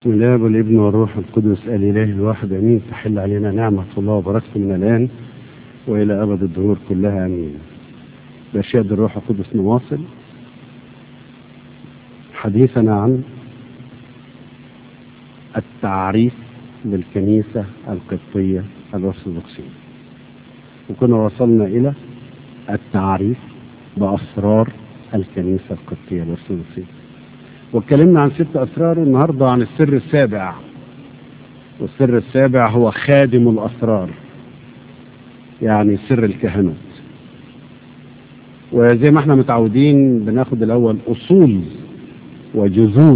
بسم الله والابن والروح القدس الاله الواحد امين تحل علينا نعمه الله وبركته من الان والى ابد الدهور كلها امين باشياء الروح القدس نواصل حديثنا عن التعريف بالكنيسه القبطيه الارثوذكسيه وكنا وصلنا الى التعريف باسرار الكنيسه القبطيه الارثوذكسيه واتكلمنا عن ست اسرار النهارده عن السر السابع والسر السابع هو خادم الاسرار يعني سر الكهنوت وزي ما احنا متعودين بناخد الاول اصول وجذور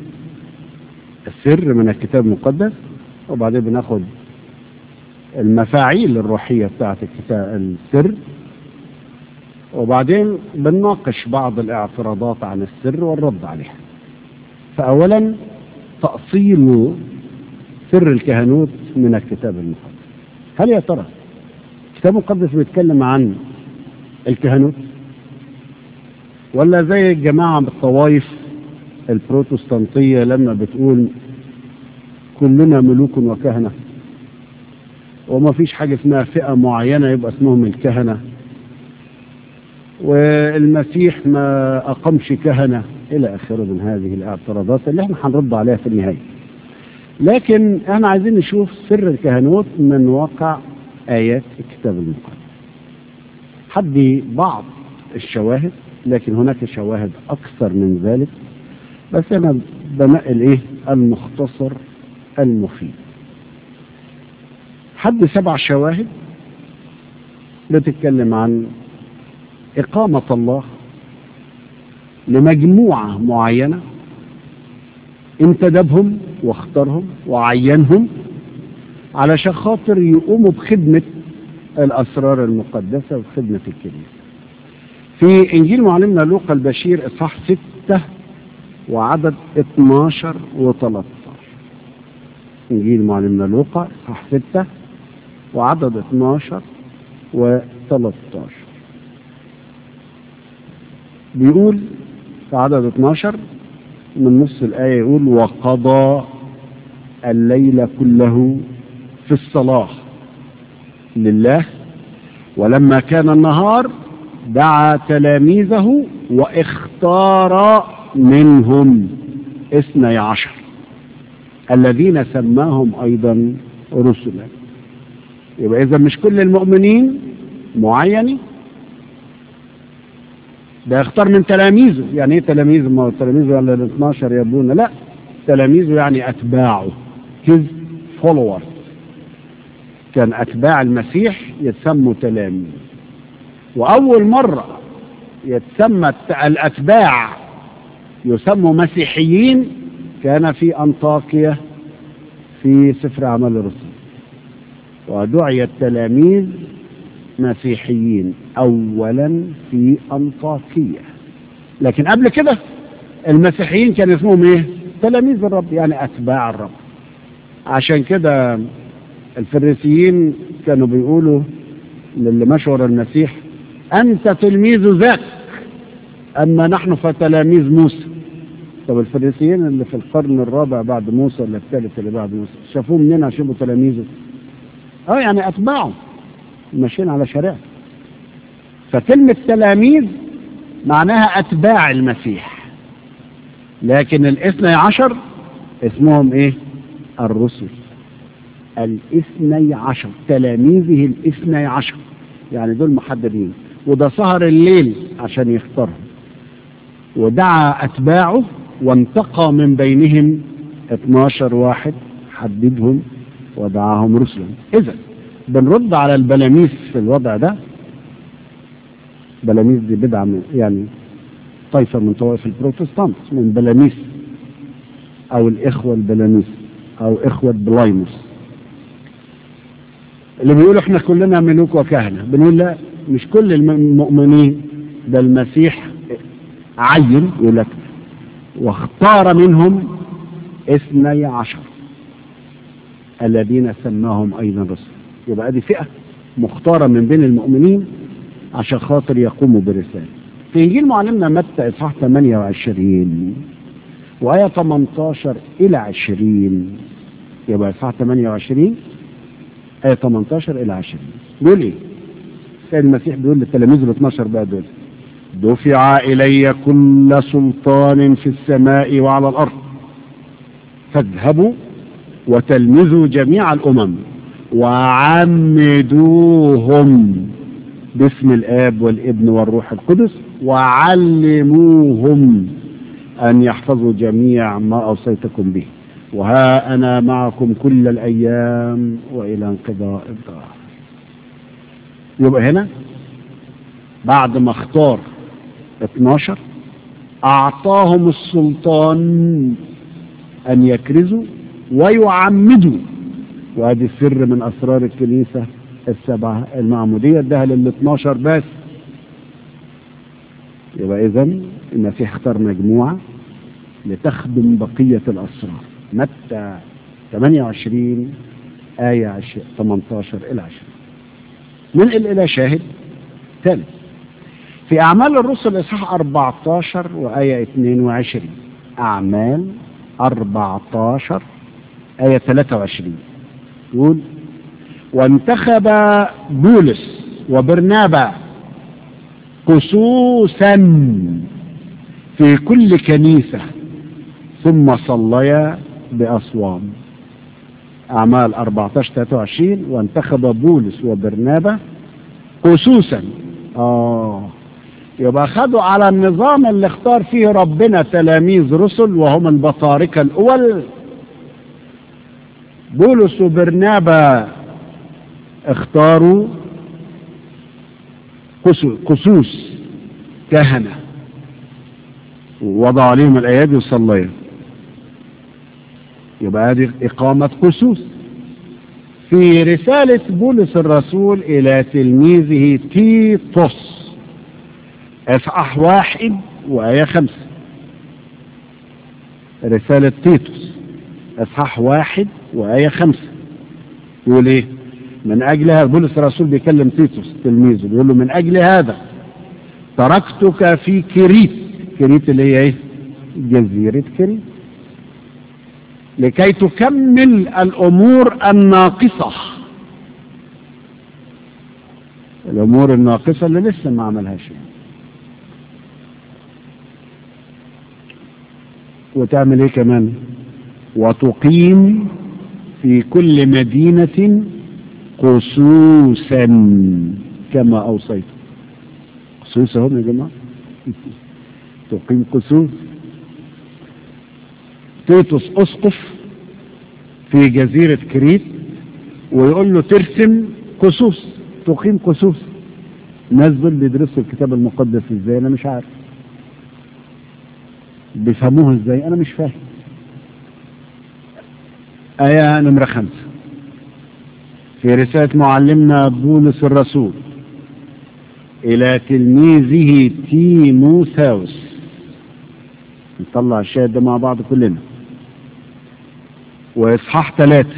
السر من الكتاب المقدس وبعدين بناخد المفاعيل الروحيه بتاعت الكتاب السر وبعدين بنناقش بعض الاعتراضات عن السر والرد عليها فأولا تأصيل سر الكهنوت من الكتاب المقدس هل يا ترى الكتاب المقدس بيتكلم عن الكهنوت ولا زي الجماعة بالطوائف البروتستانتية لما بتقول كلنا ملوك وكهنة وما فيش حاجة اسمها فئة معينة يبقى اسمهم الكهنة والمسيح ما أقامش كهنة إلى آخره من هذه الاعتراضات اللي احنا هنرد عليها في النهاية لكن احنا عايزين نشوف سر الكهنوت من واقع آيات الكتاب المقدس حدي بعض الشواهد لكن هناك شواهد أكثر من ذلك بس أنا بنقل إيه المختصر المفيد حد سبع شواهد بتتكلم عن إقامة الله لمجموعة معينة انتدبهم واختارهم وعينهم علشان خاطر يقوموا بخدمة الأسرار المقدسة وخدمة الكنيسة في إنجيل معلمنا لوقا البشير إصحاح ستة وعدد 12 و 13 إنجيل معلمنا لوقا إصحاح ستة وعدد 12 و 13 بيقول في عدد 12 من نص الآية يقول وقضى الليل كله في الصلاة لله ولما كان النهار دعا تلاميذه واختار منهم اثني عشر الذين سماهم أيضا رسلا يبقى إذا مش كل المؤمنين معينين ده يختار من تلاميذه يعني ايه تلاميذه ما هو تلاميذه ولا ال 12 يا ابونا لا تلاميذه يعني اتباعه his followers كان اتباع المسيح يتسموا تلاميذ واول مره يتسمى الاتباع يسموا مسيحيين كان في انطاكيا في سفر اعمال الرسل ودعي التلاميذ مسيحيين اولا في انطاكيه لكن قبل كده المسيحيين كان اسمهم ايه تلاميذ الرب يعني اتباع الرب عشان كده الفريسيين كانوا بيقولوا للي مشور المسيح انت تلميذ ذاك اما نحن فتلاميذ موسى طب الفريسيين اللي في القرن الرابع بعد موسى ولا الثالث اللي بعد موسى شافوه منين عشان يبقوا تلاميذه اه يعني اتباعه ماشيين على شريعته فكلمة تلاميذ معناها أتباع المسيح لكن الاثني عشر اسمهم ايه الرسل الاثني عشر تلاميذه الاثني عشر يعني دول محددين وده سهر الليل عشان يختارهم ودعا أتباعه وانتقى من بينهم 12 واحد حددهم ودعاهم رسلا إذا بنرد على البلاميس في الوضع ده بلاميس دي بدعة من يعني طائفة من طوائف البروتستانت من بلاميس أو الإخوة البلاميس أو إخوة بلايموس اللي بيقولوا إحنا كلنا ملوك وكهنة بنقول لا مش كل المؤمنين ده المسيح عين يقول لك واختار منهم اثني عشر الذين سماهم أيضا رسل يبقى دي فئة مختارة من بين المؤمنين عشان خاطر يقوموا برسالة في إنجيل معلمنا متى إصحاح 28 وآية 18 إلى 20 يبقى إصحاح 28 آية 18 إلى 20 بيقول إيه؟ سيد المسيح بيقول للتلاميذ ال 12 بقى دول دفع إلي كل سلطان في السماء وعلى الأرض فاذهبوا وتلمذوا جميع الأمم وعمدوهم باسم الآب والابن والروح القدس وعلموهم أن يحفظوا جميع ما أوصيتكم به وها أنا معكم كل الأيام وإلى انقضاء الدهر يبقى هنا بعد ما اختار 12 أعطاهم السلطان أن يكرزوا ويعمدوا وهذه السر من أسرار الكنيسة السبعة المعمودية ادها لل 12 بس يبقى إذا المسيح اختار مجموعة لتخدم بقية الأسرار متى 28 آية 20 18 إلى 20 ننقل إلى شاهد ثالث في أعمال الرسل إصحاح 14 وآية 22 أعمال 14 آية 23 يقول وانتخب بولس وبرنابا خصوصا في كل كنيسة ثم صليا بأصوام أعمال 14 23 وانتخب بولس وبرنابا خصوصا آه يبقى خدوا على النظام اللي اختار فيه ربنا تلاميذ رسل وهم البطاركة الأول بولس وبرنابا اختاروا قصوص كهنة ووضع عليهم الأيادي وصليا يبقى هذه إقامة قصوص في رسالة بولس الرسول إلى تلميذه تيتوس اصحاح واحد وآية خمسة رسالة تيتوس اصحاح واحد وآية خمسة يقول ايه من اجل هذا بولس الرسول بيكلم تيتوس تلميذه بيقول له من اجل هذا تركتك في كريت كريت اللي هي ايه جزيرة كريت لكي تكمل الامور الناقصة الامور الناقصة اللي لسه ما عملهاش وتعمل ايه كمان وتقيم في كل مدينة قصوصا كما أوصيت قصوص هم يا جماعة تقيم قصوص تيتوس أسقف في جزيرة كريت ويقول له ترسم قصوص تقيم قصوص الناس دول بيدرسوا الكتاب المقدس ازاي انا مش عارف بيفهموها ازاي انا مش فاهم آية نمرة خمسة في رسالة معلمنا بولس الرسول إلى تلميذه تيموثاوس نطلع الشاهد ده مع بعض كلنا وإصحاح ثلاثة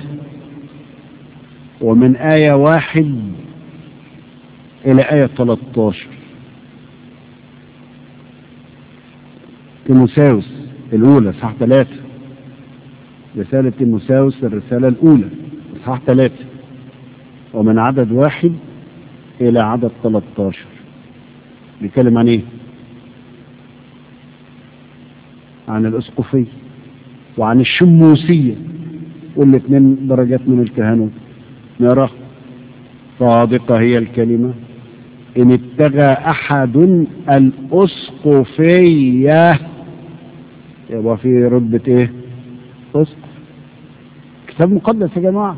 ومن آية واحد إلى آية 13 تيموثاوس الأولى إصحاح ثلاثة رسالة تيموثاوس الرسالة الأولى إصحاح ثلاثة ومن عدد واحد إلى عدد 13 بيتكلم عن إيه؟ عن الأسقفية وعن الشموسية والاثنين درجات من الكهنوت نرى صادقة هي الكلمة إن ابتغى أحد الأسقفية يبقى في رتبة إيه؟ أسقف كتاب مقدس يا جماعة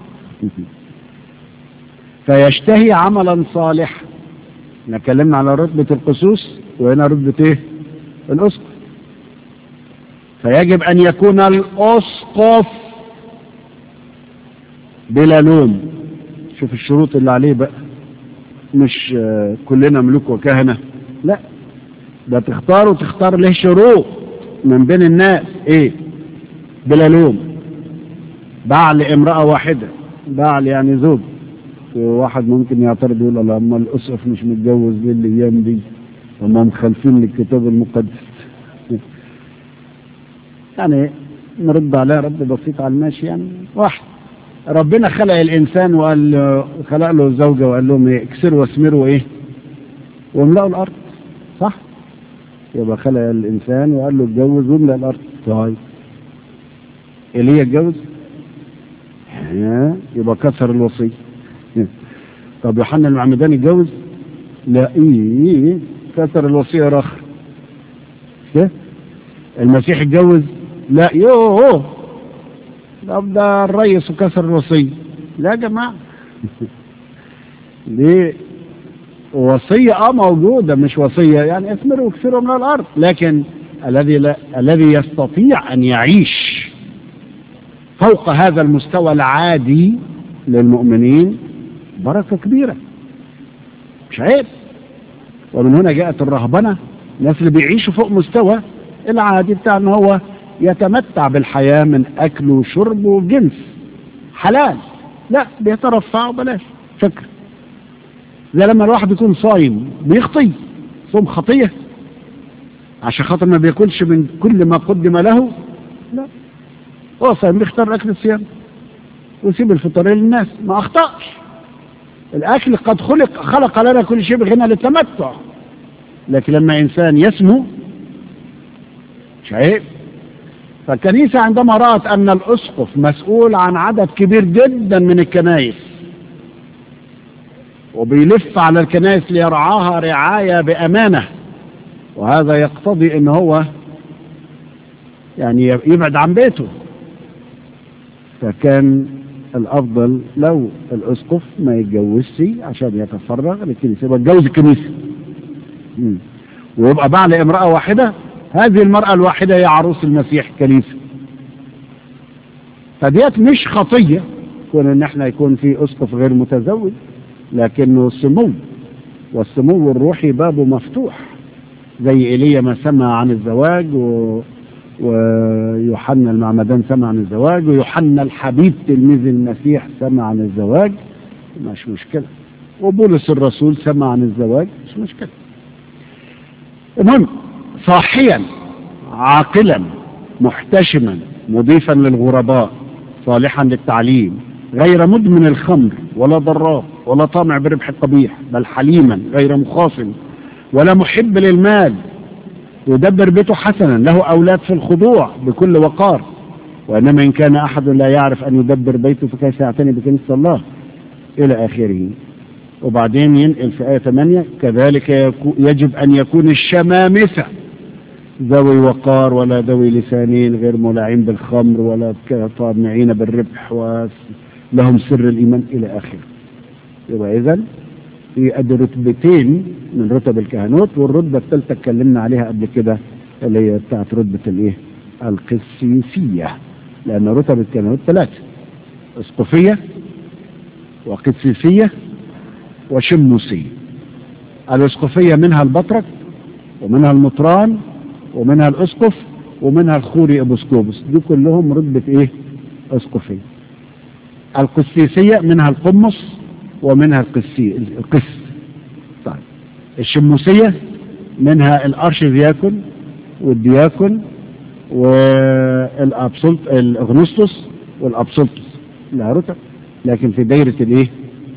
فيشتهي عملا صالحا احنا اتكلمنا على رتبة القصوص وهنا رتبة ايه الاسقف فيجب ان يكون الاسقف بلا لوم شوف الشروط اللي عليه بقى مش آه، كلنا ملوك وكهنة لا ده تختار وتختار له شروط من بين الناس ايه بلا لوم بعل امرأة واحدة بعل يعني زوج واحد ممكن يعترض يقول الله اما الاسقف مش متجوز ليه الايام دي هم مخالفين للكتاب المقدس يعني نرد عليها رد بسيط على الماشي يعني واحد ربنا خلق الانسان وقال له- خلق له زوجه وقال لهم ايه اكسروا واسمروا ايه واملأوا الارض صح يبقى خلق الانسان وقال له اتجوز واملأ الارض طيب ايليا اتجوز ها، يبقى كسر الوصيه طب يوحنا المعمداني اتجوز لا ايه كسر الوصيه رخر كده المسيح اتجوز لا يوه طب ده الريس وكسر الوصيه لا يا جماعه دي وصيه اه موجوده مش وصيه يعني اثمروا واكثروا من الارض لكن الذي لا الذي يستطيع ان يعيش فوق هذا المستوى العادي للمؤمنين بركه كبيره مش عيب ومن هنا جاءت الرهبنه الناس اللي بيعيشوا فوق مستوى العادي بتاع ان هو يتمتع بالحياه من اكل وشرب وجنس حلال لا بيترفع وبلاش فكر زي لما الواحد يكون صايم بيخطي صوم خطيه عشان خاطر ما بياكلش من كل ما قدم له لا هو صايم بيختار اكل الصيام ويسيب الفطار للناس ما اخطاش الاكل قد خلق خلق لنا كل شيء بغنى للتمتع لكن لما انسان يسمو مش عيب فالكنيسة عندما رأت أن الأسقف مسؤول عن عدد كبير جدا من الكنائس وبيلف على الكنائس ليرعاها رعاية بأمانة وهذا يقتضي أن هو يعني يبعد عن بيته فكان الأفضل لو الأسقف ما يتجوزش عشان يتفرغ للكنيسة يبقى يتجوز الكنيسة مم. ويبقى بعد امرأة واحدة هذه المرأة الواحدة هي عروس المسيح كنيسة فديت مش خطية كون ان احنا يكون في اسقف غير متزوج لكنه سمو والسمو الروحي بابه مفتوح زي ايليا ما سمع عن الزواج و... ويوحنا المعمدان سمع عن الزواج ويوحنا الحبيب تلميذ المسيح سمع عن الزواج مش مشكلة وبولس الرسول سمع عن الزواج مش مشكلة المهم صاحيا عاقلا محتشما مضيفا للغرباء صالحا للتعليم غير مدمن الخمر ولا ضراب ولا طامع بربح القبيح بل حليما غير مخاصم ولا محب للمال يدبر بيته حسنا له أولاد في الخضوع بكل وقار وإنما إن كان أحد لا يعرف أن يدبر بيته فكيف يعتني بكنيسة الله إلى آخره وبعدين ينقل في آية 8 كذلك يكو يجب أن يكون الشمامسة ذوي وقار ولا ذوي لسانين غير مولعين بالخمر ولا طامعين بالربح ولهم سر الإيمان إلى آخره يبقى إذا في أدي رتبتين من رتب الكهنوت والرتبة الثالثة اتكلمنا عليها قبل كده اللي هي بتاعت رتبة الإيه؟ القسيسية لأن رتب الكهنوت ثلاثة اسقفية وقسيسية وشموسية الاسقفية منها البطرك ومنها المطران ومنها الاسقف ومنها الخوري ابوسكوبس دي كلهم رتبة ايه اسقفية القسيسية منها القمص ومنها القسي القس طيب الشموسية منها الارشدياكون والدياكون والابسلط الاغنسطس والابسلطس لها رتب لكن في دايرة الايه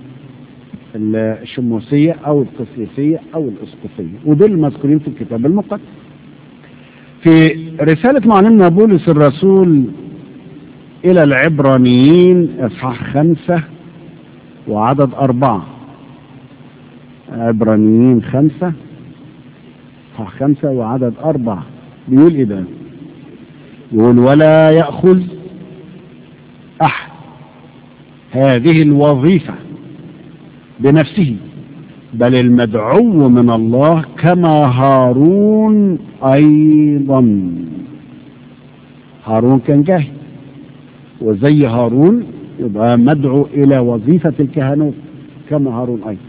الشموسية او القسيسية او الاسقفية ودول مذكورين في الكتاب المقدس في رسالة معلمنا بولس الرسول إلى العبرانيين إصحاح خمسة وعدد أربعة عبرانيين خمسة إصحاح خمسة وعدد أربعة بيقول إيه ده؟ يقول ولا يأخذ أحد هذه الوظيفة بنفسه بل المدعو من الله كما هارون أيضا هارون كان جاهل وزي هارون يبقى مدعو إلى وظيفة الكهنوت كما هارون أيضا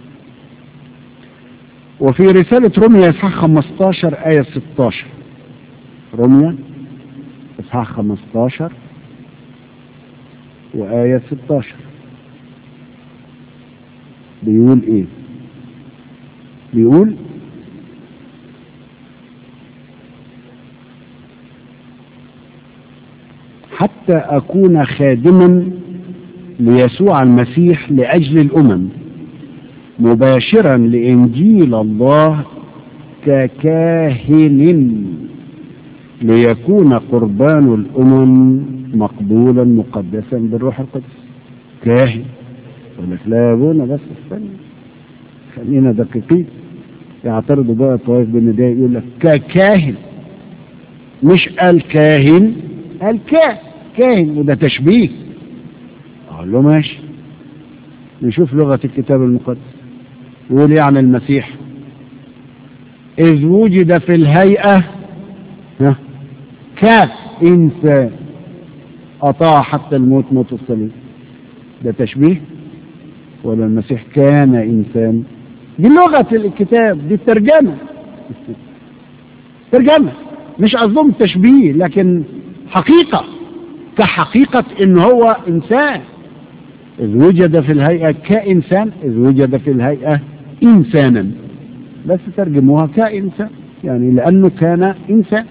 وفي رسالة روميا إصحاح 15 آية 16 روميا إصحاح 15 وآية 16 بيقول إيه؟ بيقول حتى أكون خادما ليسوع المسيح لأجل الأمم مباشرا لإنجيل الله ككاهن ليكون قربان الأمم مقبولا مقدسا بالروح القدس كاهن يقول لك لا يا ابونا بس استنى خلينا دقيقين يعترضوا بقى الطوائف بان ده يقول لك ككاهن مش قال كاهن قال كا كاهن وده تشبيه اقول له ماشي نشوف لغة الكتاب المقدس يقول ايه عن المسيح إذ وجد في الهيئة ها كإنسان أطاع حتى الموت موت الصليب ده تشبيه ولا المسيح كان إنسان دي لغة الكتاب دي الترجمة ترجمة مش قصدهم تشبيه لكن حقيقة كحقيقة إن هو إنسان إذ وجد في الهيئة كإنسان إذ وجد في الهيئة إنسانا بس ترجموها كإنسان يعني لأنه كان إنسان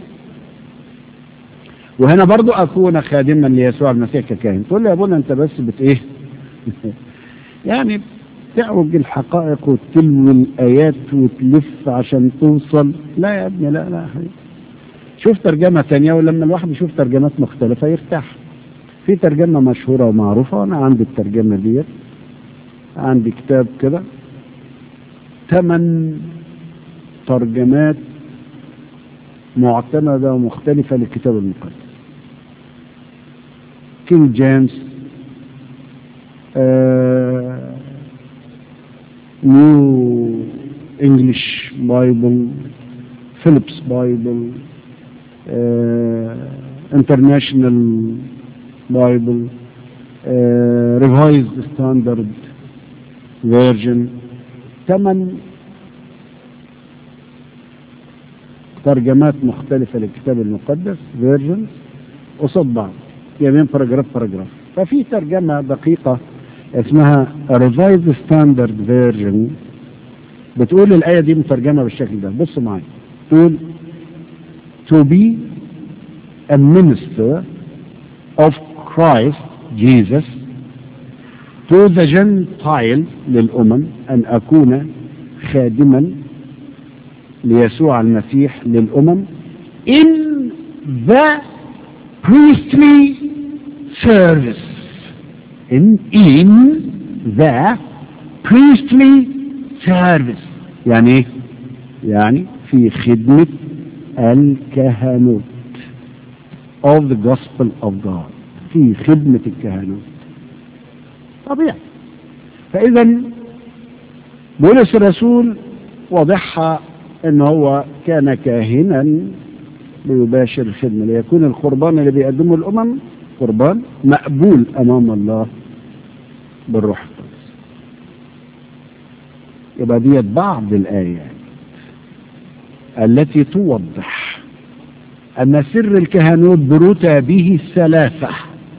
وهنا برضو أكون خادما ليسوع المسيح ككاهن تقول لي يا ابونا أنت بس بت إيه يعني تعوج الحقائق وتلوي الآيات وتلف عشان توصل لا يا ابني لا لا يا حبيبي شوف ترجمة تانية ولما الواحد يشوف ترجمات مختلفة يرتاح في ترجمة مشهورة ومعروفة وأنا عندي الترجمة ديت عندي كتاب كده ثمان ترجمات معتمدة ومختلفة للكتاب المقدس كينج جيمس نيو انجلش بايبل فيليبس بايبل انترناشونال بايبل ريفايزد ستاندرد فيرجن ثمان ترجمات مختلفة للكتاب المقدس فيرجنز قصاد بعض يعني باراجراف باراجراف ففي ترجمة دقيقة اسمها ريفايز ستاندرد فيرجن بتقول الآية دي مترجمة بالشكل ده بصوا معايا تقول to be a minister of Christ Jesus to the Gentile للأمم أن أكون خادما ليسوع المسيح للأمم in the priestly service in, in the priestly service يعني ايه؟ يعني في خدمة الكهنوت of the gospel of God في خدمة الكهنوت طبيعي فإذا بولس الرسول واضحها ان هو كان كاهنا ليباشر الخدمة ليكون القربان اللي بيقدمه الأمم قربان مقبول أمام الله بالروح القدس يبقى ديت بعض الآيات التي توضح أن سر الكهنوت برتبه الثلاثة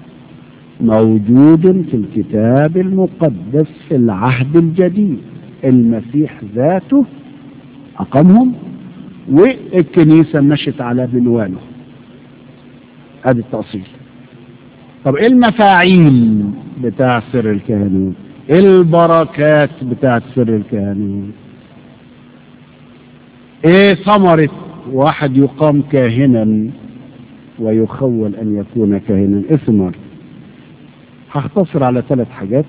موجود في الكتاب المقدس في العهد الجديد المسيح ذاته أقامهم والكنيسة مشت على بلوانه هذا التأصيل طب ايه المفاعيل بتاع سر الكهنوت ايه البركات بتاعت سر الكهنوت ايه ثمرة واحد يقام كاهنا ويخول ان يكون كاهنا ايه ثمر هختصر على ثلاث حاجات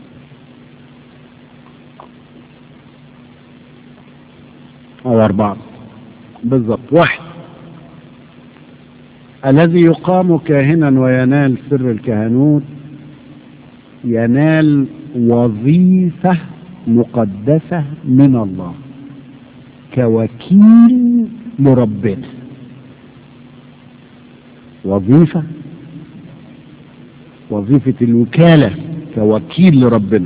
او اربعة بالضبط واحد الذي يقام كاهنا وينال سر الكهنوت ينال وظيفة مقدسة من الله كوكيل لربنا وظيفة وظيفة الوكالة كوكيل لربنا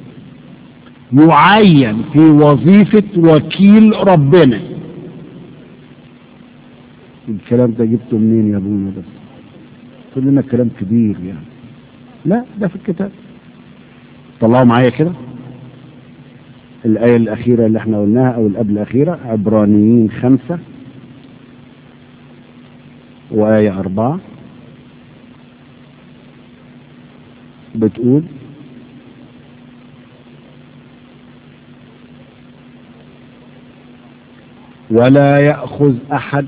يعين في وظيفة وكيل ربنا الكلام ده جبته منين يا ابونا بس تقول لنا كلام كبير يعني لا ده في الكتاب طلعوا معايا كده الآية الأخيرة اللي احنا قلناها أو القبل الأخيرة عبرانيين خمسة وآية أربعة بتقول ولا يأخذ أحد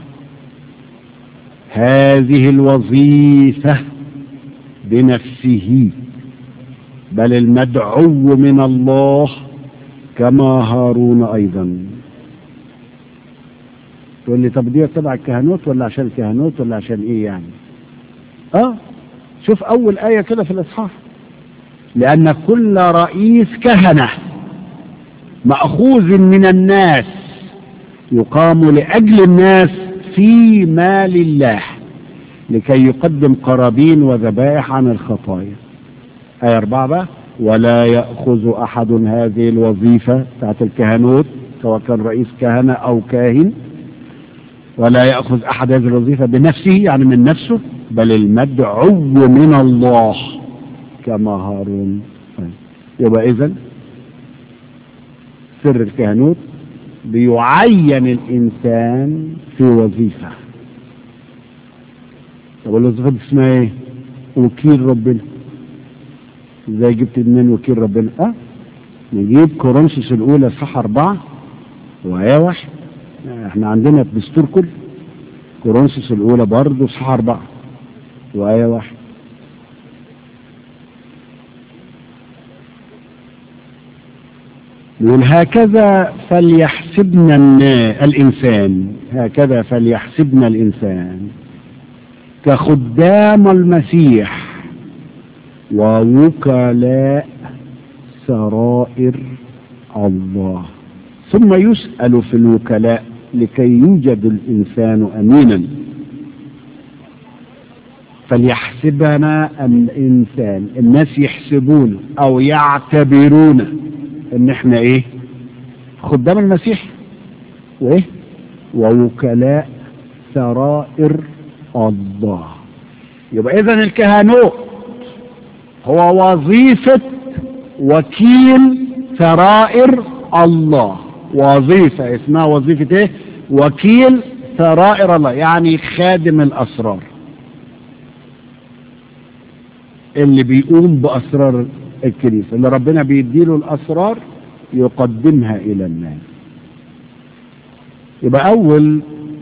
هذه الوظيفة بنفسه بل المدعو من الله كما هارون أيضا تقول لي طب دي تبع الكهنوت ولا عشان الكهنوت ولا عشان ايه يعني اه شوف اول آية كده في الاصحاح لان كل رئيس كهنة مأخوذ من الناس يقام لأجل الناس في مال الله لكي يقدم قرابين وذبائح عن الخطايا آية أربعة بقى ولا يأخذ أحد هذه الوظيفة بتاعت الكهنوت سواء كان رئيس كهنة أو كاهن ولا يأخذ أحد هذه الوظيفة بنفسه يعني من نفسه بل المدعو من الله كما هارون يبقى إذن سر الكهنوت بيعين الإنسان في وظيفة طب الوظيفة دي اسمها ايه؟ وكيل ربنا ازاي جبت منين وكيل ربنا؟ اه نجيب كورنثوس الأولى صح أربعة وآية واحد احنا عندنا في دستور كله كورنثوس الأولى برضه صح أربعة وآية واحد يقول هكذا فليحسبنا الإنسان هكذا فليحسبنا الإنسان كخدام المسيح ووكلاء سرائر الله ثم يسأل في الوكلاء لكي يوجد الإنسان أمينا فليحسبنا الإنسان الناس يحسبون أو يعتبرون ان احنا ايه خدام المسيح وايه ووكلاء سرائر الله يبقى اذا الكهنوت هو وظيفة وكيل سرائر الله وظيفة اسمها وظيفة ايه وكيل سرائر الله يعني خادم الاسرار اللي بيقوم باسرار الكنيسة اللي ربنا بيديله الأسرار يقدمها إلى الناس يبقى أول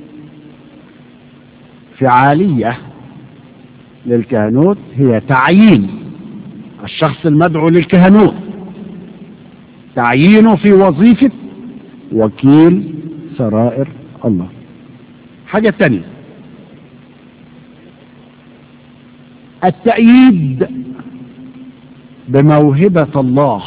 فعالية للكهنوت هي تعيين الشخص المدعو للكهنوت تعيينه في وظيفة وكيل سرائر الله حاجة تانية التأييد بموهبة الله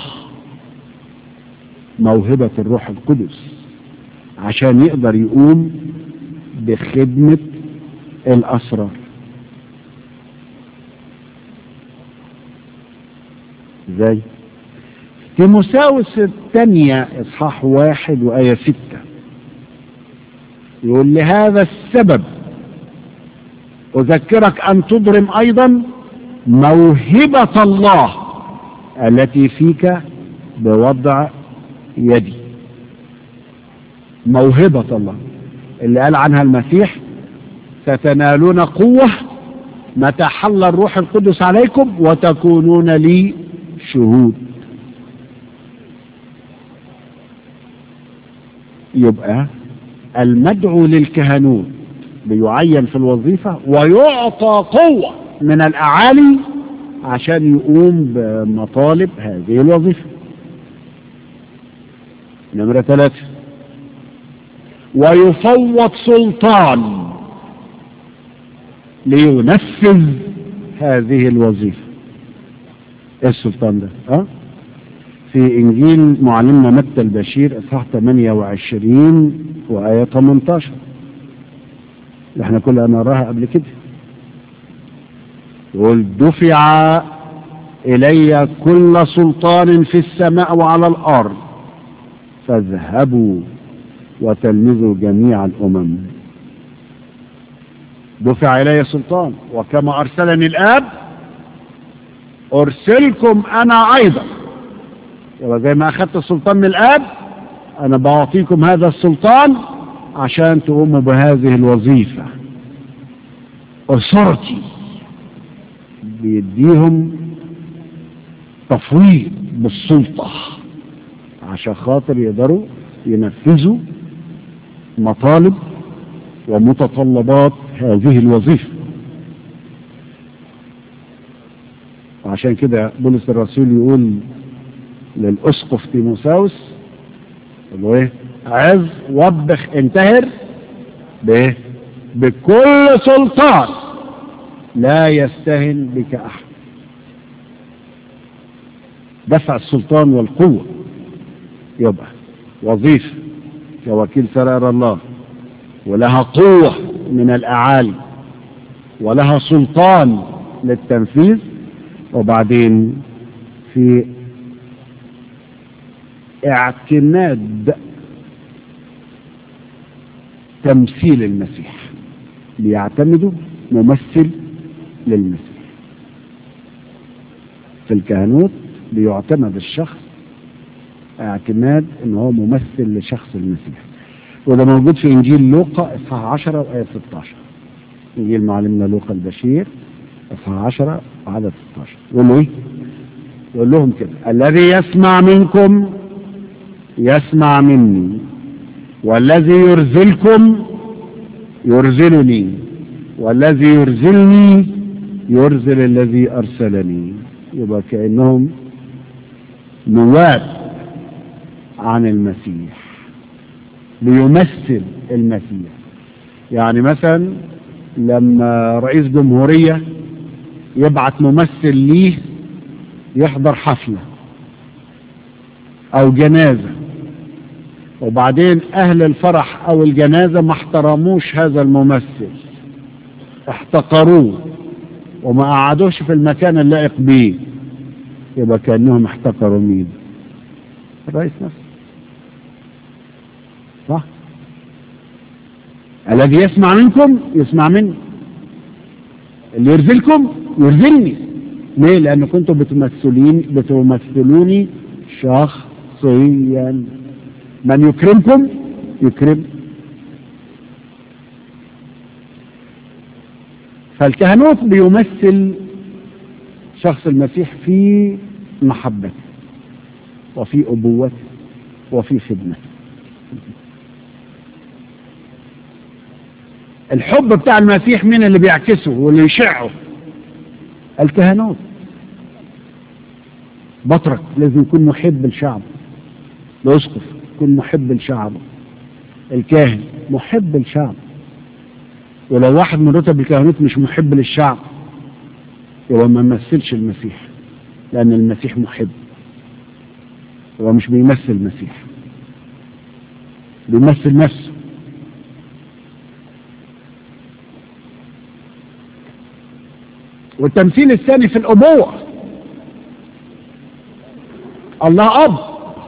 موهبة الروح القدس عشان يقدر يقوم بخدمة الأسرار ازاي تيموساوس الثانية اصحاح واحد وآية ستة يقول لهذا السبب أذكرك أن تضرم أيضا موهبة الله التي فيك بوضع يدي موهبة الله اللي قال عنها المسيح ستنالون قوة متى حل الروح القدس عليكم وتكونون لي شهود يبقى المدعو للكهنوت بيعين في الوظيفة ويعطى قوة من الأعالي عشان يقوم بمطالب هذه الوظيفة نمرة ثلاثة ويفوض سلطان لينفذ هذه الوظيفة ايه السلطان ده ها في انجيل معلمنا متى البشير اصحاح 28 وايه 18 اللي احنا كلنا نراها قبل كده يقول دفع الي كل سلطان في السماء وعلى الارض فاذهبوا وتلمذوا جميع الامم دفع الي سلطان وكما ارسلني الاب ارسلكم انا ايضا يبقى زي ما اخذت السلطان من الاب انا بعطيكم هذا السلطان عشان تقوموا بهذه الوظيفة اسرتي بيديهم تفويض بالسلطة عشان خاطر يقدروا ينفذوا مطالب ومتطلبات هذه الوظيفة وعشان كده بولس الرسول يقول للأسقف تيموساوس يقول له ايه عز وبخ انتهر بايه بكل سلطان لا يستهن بك احد دفع السلطان والقوة يبقى وظيفة كوكيل سرائر الله ولها قوة من الأعالي ولها سلطان للتنفيذ وبعدين في اعتماد تمثيل المسيح بيعتمدوا ممثل للمسيح في الكهنوت بيعتمد الشخص اعتماد ان هو ممثل لشخص المسيح وده موجود في انجيل لوقا اصحاح 10 وايه 16 انجيل معلمنا لوقا البشير اصحاح 10 وعدد 16 يقول له ايه؟ يقول لهم كده الذي يسمع منكم يسمع مني والذي يرزلكم يرزلني والذي يرزلني يرزل الذي ارسلني يبقى كانهم نواب عن المسيح ليمثل المسيح يعني مثلا لما رئيس جمهورية يبعت ممثل ليه يحضر حفلة او جنازة وبعدين اهل الفرح او الجنازة ما احترموش هذا الممثل احتقروه وما قعدوش في المكان اللائق بيه يبقى كأنهم احتقروا مين الرئيس نفسه صح الذي يسمع منكم يسمع مني اللي يرزلكم يرزلني ليه لان كنتم بتمثلين بتمثلوني شخصيا من يكرمكم يكرم فالكهنوت بيمثل شخص المسيح في محبته وفي أبوته وفي خدمته الحب بتاع المسيح مين اللي بيعكسه واللي يشعه الكهنوت بطرك لازم يكون محب لشعبه الاسقف يكون محب لشعبه الكاهن محب لشعبه ولو واحد من رتب الكهنوت مش محب للشعب يبقى ما يمثلش المسيح لأن المسيح محب هو مش بيمثل المسيح بيمثل نفسه والتمثيل الثاني في الأبوة الله أب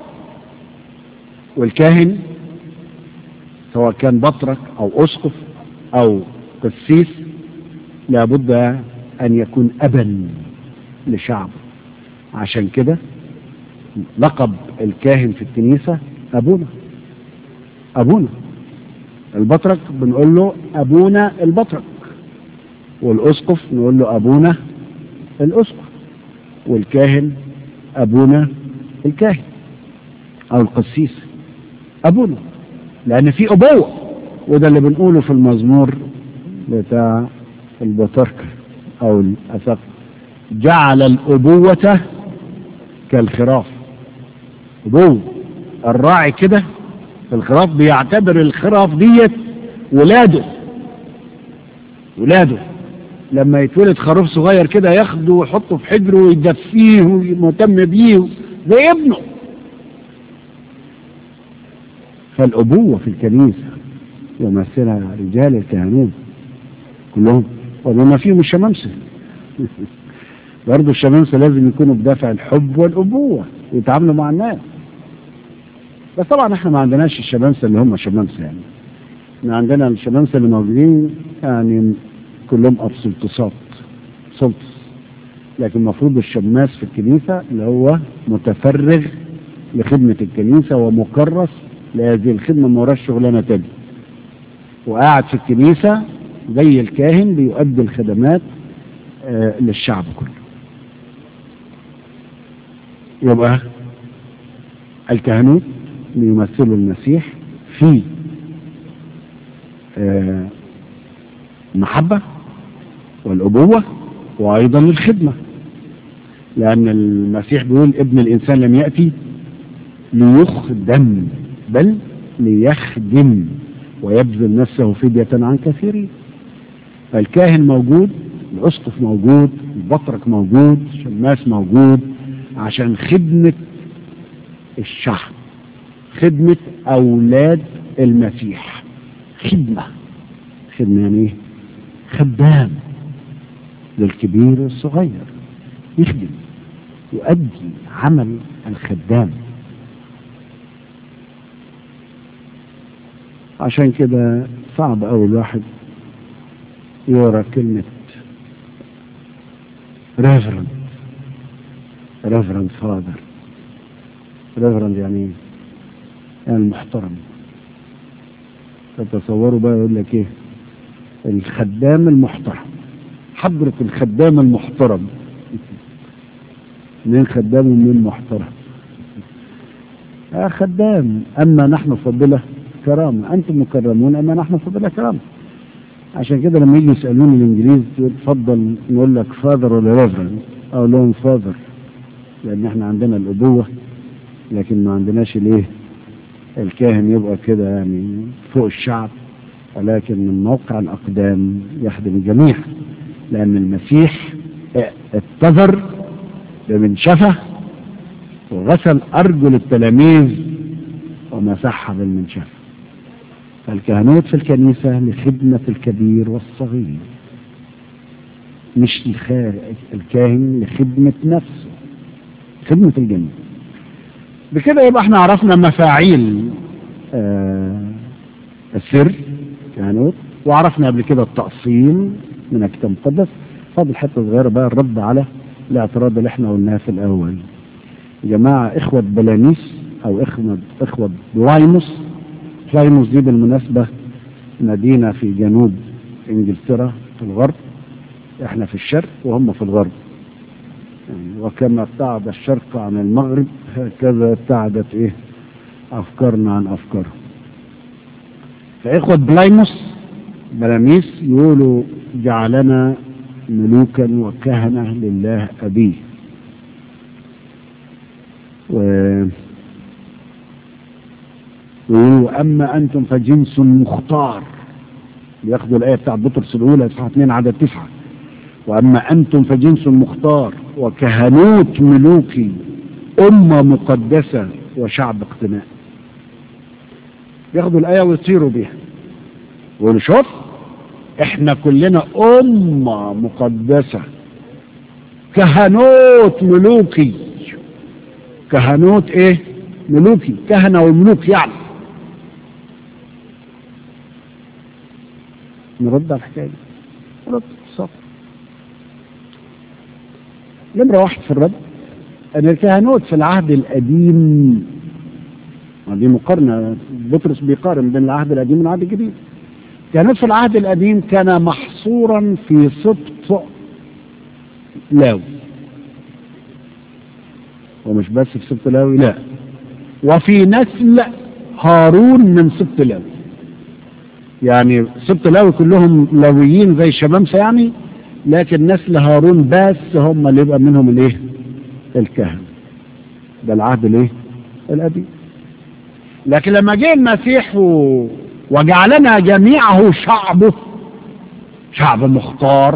والكاهن سواء كان بطرك أو أسقف أو قسيس لابد أن يكون أبا لشعبه عشان كده لقب الكاهن في الكنيسة أبونا أبونا البطرك بنقول له أبونا البطرك والأسقف نقول له أبونا الأسقف والكاهن أبونا الكاهن أو القسيس أبونا لأن في أبوة وده اللي بنقوله في المزمور بتاع البطركة أو الأسف جعل الأبوة كالخراف أبوة الراعي كده في الخراف بيعتبر الخراف ديت ولاده ولاده لما يتولد خروف صغير كده ياخده ويحطه في حجره ويدفيه ومهتم بيه زي ابنه فالأبوة في الكنيسة يمثلها رجال الكهنوت كلهم وبما فيهم الشمامسة برضه الشمامسة لازم يكونوا بدافع الحب والأبوة يتعاملوا مع الناس بس طبعا احنا ما عندناش الشمامسة اللي هم شمامسة يعني احنا عندنا الشمامسة اللي موجودين يعني كلهم أبسلطسات سلطس لكن المفروض الشماس في الكنيسة اللي هو متفرغ لخدمة الكنيسة ومكرس لهذه الخدمة ما وراش شغلانة تانية وقاعد في الكنيسة زي الكاهن بيؤدي الخدمات آه للشعب كله يبقى الكهنوت يمثلوا المسيح في آه، المحبة والأبوة وأيضا الخدمة لأن المسيح بيقول ابن الإنسان لم يأتي ليخدم بل ليخدم ويبذل نفسه فدية عن كثيرين فالكاهن موجود الأسقف موجود البطرك موجود الشماس موجود عشان خدمة الشعب خدمة أولاد المسيح خدمة خدمة يعني إيه؟ خدام للكبير والصغير يخدم يؤدي عمل الخدام عشان كده صعب أوي الواحد يقرا كلمة ريفرند ريفرند فاذر ريفرند يعني ايه؟ يعني المحترم تتصوروا بقى يقول لك ايه الخدام المحترم حضرة الخدام المحترم مين خدام ومين محترم آه خدام أما نحن فضلة كرامة أنتم مكرمون أما نحن فضلة كرامة عشان كده لما يجي يسألوني الإنجليز تفضل نقول لك فاذر ولا ريفرند أقول لهم فاذر لأن احنا عندنا الأبوة لكن ما عندناش الإيه الكاهن يبقى كده يعني فوق الشعب ولكن من موقع الأقدام يخدم الجميع لأن المسيح اتذر بمنشفة وغسل أرجل التلاميذ ومسحها بالمنشفة فالكهنوت في الكنيسة لخدمة الكبير والصغير مش الكاهن لخدمة نفسه خدمة الجميع بكده يبقى احنا عرفنا مفاعيل آه السر كهنوت وعرفنا قبل كده التأصيل من الكتاب المقدس فاضل حتة صغيرة بقى الرد على الاعتراض اللي احنا قلناه في الأول يا جماعة إخوة بلانيس أو إخوة إخوة بلايموس بلايموس دي بالمناسبة مدينة في جنوب إنجلترا في الغرب احنا في الشرق وهم في الغرب يعني وكما ابتعد الشرق عن المغرب هكذا ابتعدت ايه افكارنا عن افكارهم فاخوة بلايموس بلاميس يقولوا جعلنا ملوكا وكهنة لله أبيه و ويقولوا أما أنتم فجنس مختار ياخدوا الآية بتاع بطرس الأولى إصحاح 2 عدد تسعة وأما أنتم فجنس مختار وكهنوت ملوكي أمة مقدسة وشعب اقتناء ياخدوا الآية ويطيروا بيها يقولوا شوف احنا كلنا أمة مقدسة كهنوت ملوكي كهنوت ايه ملوكي كهنة وملوك يعني نرد على الحكاية دي نرد صف نمرة واحد في الرد أن الكهنوت في العهد القديم دي مقارنة بطرس بيقارن بين العهد القديم والعهد الجديد كانت في العهد القديم كان محصورا في سبط لاوي ومش بس في سبط لاوي لا وفي نسل هارون من سبط لاوي يعني سبط لاوي كلهم لاويين زي شمامسة يعني لكن نسل هارون بس هم اللي يبقى منهم الايه الكهنة ده العهد الايه القديم لكن لما جه المسيح و... وجعلنا جميعه شعبه شعب مختار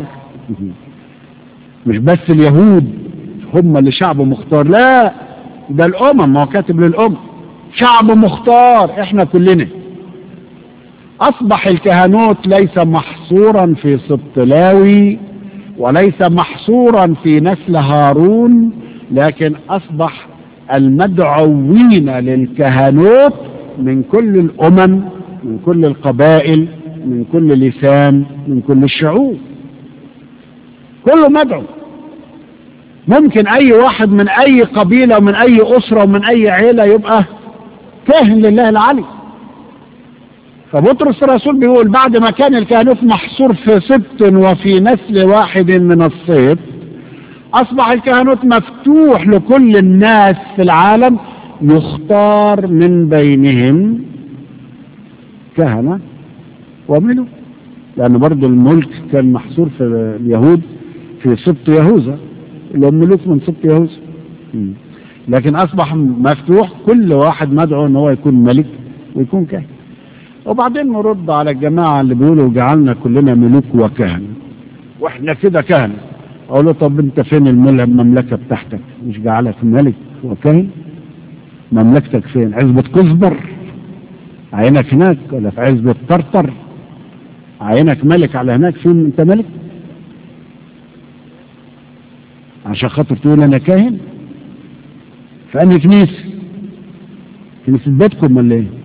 مش بس اليهود هم اللي شعب مختار لا ده الامم ما هو كاتب للامم شعب مختار احنا كلنا اصبح الكهنوت ليس محصورا في سبط لاوي وليس محصورا في نسل هارون لكن اصبح المدعوين للكهنوت من كل الامم من كل القبائل من كل لسان من كل الشعوب كله مدعو ممكن اي واحد من اي قبيلة ومن اي اسرة ومن اي عيلة يبقى كاهن لله العلي فبطرس الرسول بيقول بعد ما كان الكهنوت محصور في سبط وفي نسل واحد من الصيد أصبح الكهنوت مفتوح لكل الناس في العالم يختار من بينهم كهنة وملك لأن برضو الملك كان محصور في اليهود في سبط يهوذا اللي هم ملوك من سبط يهوذا لكن أصبح مفتوح كل واحد مدعو أن هو يكون ملك ويكون كاهن وبعدين نرد على الجماعة اللي بيقولوا جعلنا كلنا ملوك وكهنة واحنا كده كهنة اقول له طب انت فين المملكة بتاعتك مش جعلك ملك وكاهن مملكتك فين عزبة كزبر عينك هناك ولا في عزبة طرطر عينك ملك على هناك فين انت ملك عشان خاطر تقول انا كاهن فأني كنيسة كنيسة بيتكم ولا ايه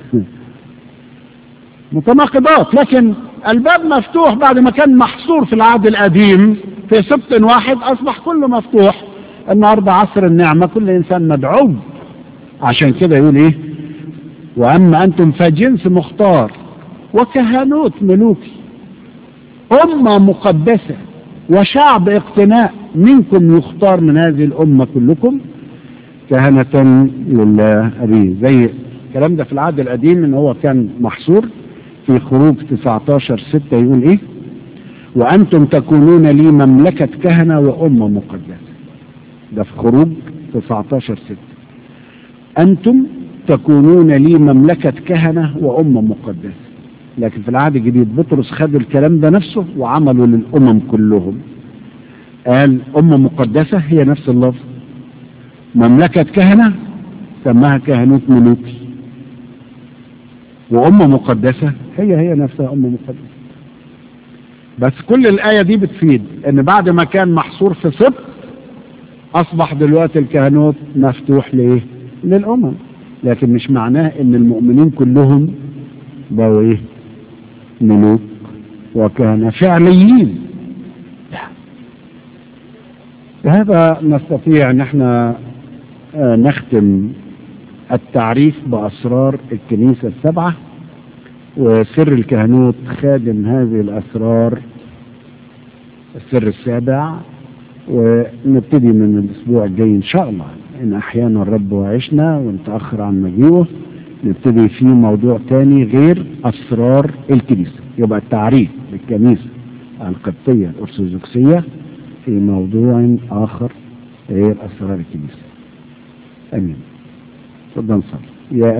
متناقضات لكن الباب مفتوح بعد ما كان محصور في العهد القديم في سبط واحد أصبح كله مفتوح النهاردة عصر النعمة كل إنسان مدعو عشان كده يقول إيه وأما أنتم فجنس مختار وكهنوت ملوكي أمة مقدسة وشعب اقتناء منكم يختار من هذه الأمة كلكم كهنة لله أبيه زي الكلام ده في العهد القديم ان هو كان محصور في خروج 19 6 يقول ايه وانتم تكونون لي مملكة كهنة وامة مقدسة ده في خروج 19 6 انتم تكونون لي مملكة كهنة وامة مقدسة لكن في العهد الجديد بطرس خد الكلام ده نفسه وعمله للامم كلهم قال امة مقدسة هي نفس اللفظ مملكة كهنة سماها كهنوت ملوكي وأمة مقدسة هي هي نفسها أمة مقدسة بس كل الآية دي بتفيد إن بعد ما كان محصور في سبط أصبح دلوقتي الكهنوت مفتوح لإيه؟ للأمم لكن مش معناه إن المؤمنين كلهم بقوا إيه؟ ملوك وكهنة فعليين بهذا نستطيع ان احنا نختم التعريف بأسرار الكنيسة السبعة وسر الكهنوت خادم هذه الأسرار السر السابع ونبتدي من الأسبوع الجاي إن شاء الله إن أحيانا الرب وعشنا ونتأخر عن مجيئه نبتدي في موضوع تاني غير أسرار الكنيسة يبقى التعريف بالكنيسة القبطية الأرثوذكسية في موضوع آخر غير أسرار الكنيسة امين تفضل نصلي يا